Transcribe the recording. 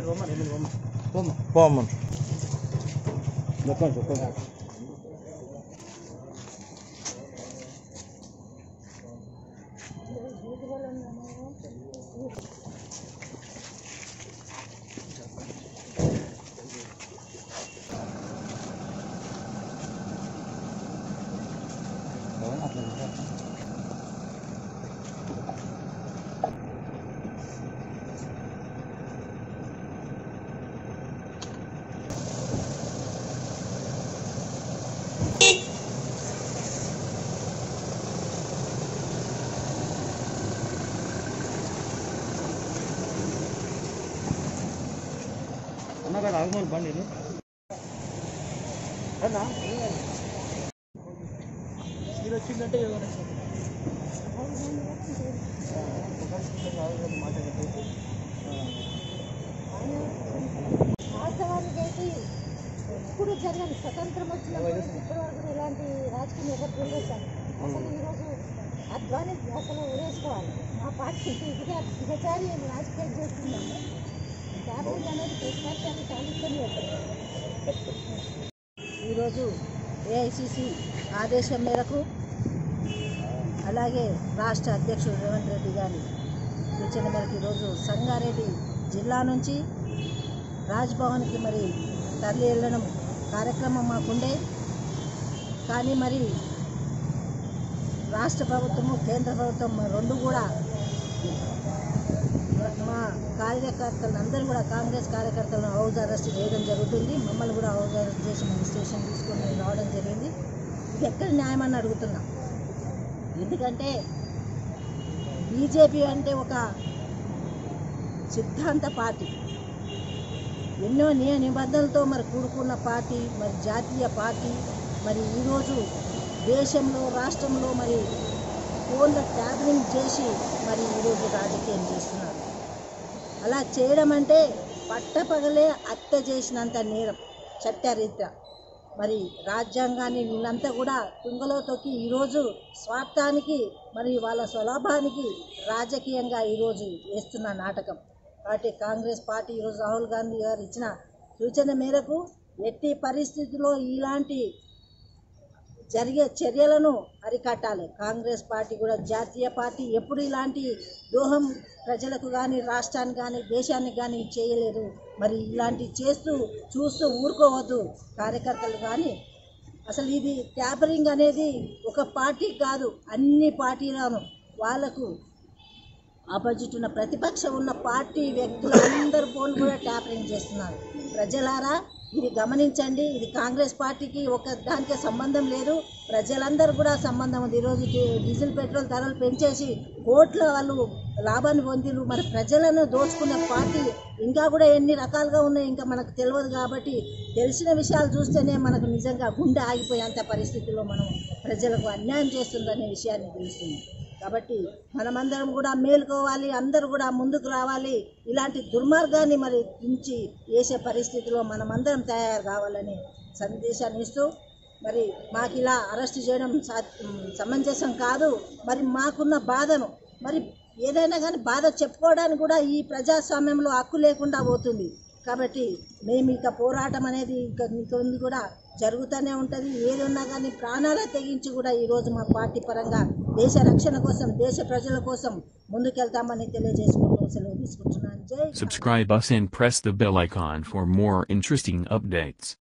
పోమ్మను అన్నగాడ ఆగమని బండి అన్నా మీరు వచ్చిందంటే ఎవరు వాస్తవానికి అయితే ఇప్పుడు జరగదు స్వతంత్రం వచ్చినప్పుడు ఇప్పటి వరకు కూడా ఇలాంటి రాజకీయం ఎవరు తెలియదు సార్ అసలు ఈరోజు అధ్వాని అసలు ఉరేసుకోవాలి మా పార్టీ దిగ దిగజారి రాజకీయం చేస్తుందంటే క్యాబినెట్ అనేది ప్రతి పార్టీ సాధిస్తూనే ఉంటుంది ఈరోజు ఏఐసిసి ఆదేశం మేరకు అలాగే రాష్ట్ర అధ్యక్షుడు రేవంత్ రెడ్డి గారి సూచన మేరకు ఈరోజు సంగారెడ్డి జిల్లా నుంచి రాజ్భవన్కి మరి తరలి వెళ్ళడం కార్యక్రమం మాకుండే కానీ మరి రాష్ట్ర ప్రభుత్వము కేంద్ర ప్రభుత్వం మరి రెండు కూడా మా కార్యకర్తలు అందరూ కూడా కాంగ్రెస్ కార్యకర్తలను హౌస్ అరెస్ట్ చేయడం జరుగుతుంది మమ్మల్ని కూడా హౌస్ అరెస్ట్ చేసి మన స్టేషన్ తీసుకొని రావడం జరిగింది ఇది ఎక్కడ న్యాయం అని అడుగుతున్నాం ఎందుకంటే బీజేపీ అంటే ఒక సిద్ధాంత పార్టీ ఎన్నో నియ నిబంధనలతో మరి కూడుకున్న పార్టీ మరి జాతీయ పార్టీ మరి ఈరోజు దేశంలో రాష్ట్రంలో మరి ఫోన్ల ట్యాబ్లింగ్ చేసి మరి ఈరోజు రాజకీయం చేస్తున్నారు అలా చేయడం అంటే పట్టపగలే హత్య చేసినంత నేరం చట్టరీత్యా మరి రాజ్యాంగాన్ని వీళ్ళంతా కూడా తుంగలో తొక్కి ఈరోజు స్వార్థానికి మరి వాళ్ళ స్వలాభానికి రాజకీయంగా ఈరోజు వేస్తున్న నాటకం కాబట్టి కాంగ్రెస్ పార్టీ ఈరోజు రాహుల్ గాంధీ గారు ఇచ్చిన సూచన మేరకు ఎట్టి పరిస్థితుల్లో ఇలాంటి జరిగే చర్యలను అరికట్టాలి కాంగ్రెస్ పార్టీ కూడా జాతీయ పార్టీ ఎప్పుడు ఇలాంటి దోహం ప్రజలకు కానీ రాష్ట్రానికి కానీ దేశానికి కానీ చేయలేదు మరి ఇలాంటి చేస్తూ చూస్తూ ఊరుకోవద్దు కార్యకర్తలు కానీ అసలు ఇది ట్యాపరింగ్ అనేది ఒక పార్టీ కాదు అన్ని పార్టీలను వాళ్ళకు ఆపోజిట్ ఉన్న ప్రతిపక్షం ఉన్న పార్టీ వ్యక్తులు అందరు ఫోన్లు కూడా ట్యాపరింగ్ చేస్తున్నారు ప్రజలారా ఇది గమనించండి ఇది కాంగ్రెస్ పార్టీకి ఒక దానికి సంబంధం లేదు ప్రజలందరూ కూడా సంబంధం ఉంది ఈరోజు డీ- డీజిల్ పెట్రోల్ ధరలు పెంచేసి కోట్ల వాళ్ళు లాభాన్ని పొందిరు మరి ప్రజలను దోచుకునే పార్టీ ఇంకా కూడా ఎన్ని రకాలుగా ఉన్నాయి ఇంకా మనకు తెలియదు కాబట్టి తెలిసిన విషయాలు చూస్తేనే మనకు నిజంగా గుండె ఆగిపోయేంత పరిస్థితుల్లో మనం ప్రజలకు అన్యాయం చేస్తుందనే విషయాన్ని తెలుస్తుంది కాబట్టి మనమందరం కూడా మేలుకోవాలి అందరూ కూడా ముందుకు రావాలి ఇలాంటి దుర్మార్గాన్ని మరి దించి వేసే పరిస్థితిలో మనమందరం తయారు కావాలని సందేశాన్ని ఇస్తూ మరి మాకు ఇలా అరెస్ట్ చేయడం సా- సమంజసం కాదు మరి మాకున్న బాధను మరి ఏదైనా కానీ బాధ చెప్పుకోవడానికి కూడా ఈ ప్రజాస్వామ్యంలో హక్కు లేకుండా పోతుంది కాబట్టి మేము ఇక పోరాటం అనేది ఇక ఇక ఉంది కూడా జరుగుతూనే ఉంటుంది ఏది ఉన్నా కానీ ప్రాణాలు తెగించి కూడా ఈరోజు మా పార్టీ పరంగా దేశ రక్షణ కోసం దేశ ప్రజల కోసం ముందుకెళ్తామని తెలియజేసుకుంటూ సెలవు తీసుకుంటున్నాను జై Hind. Subscribe us and press the bell icon for more interesting updates.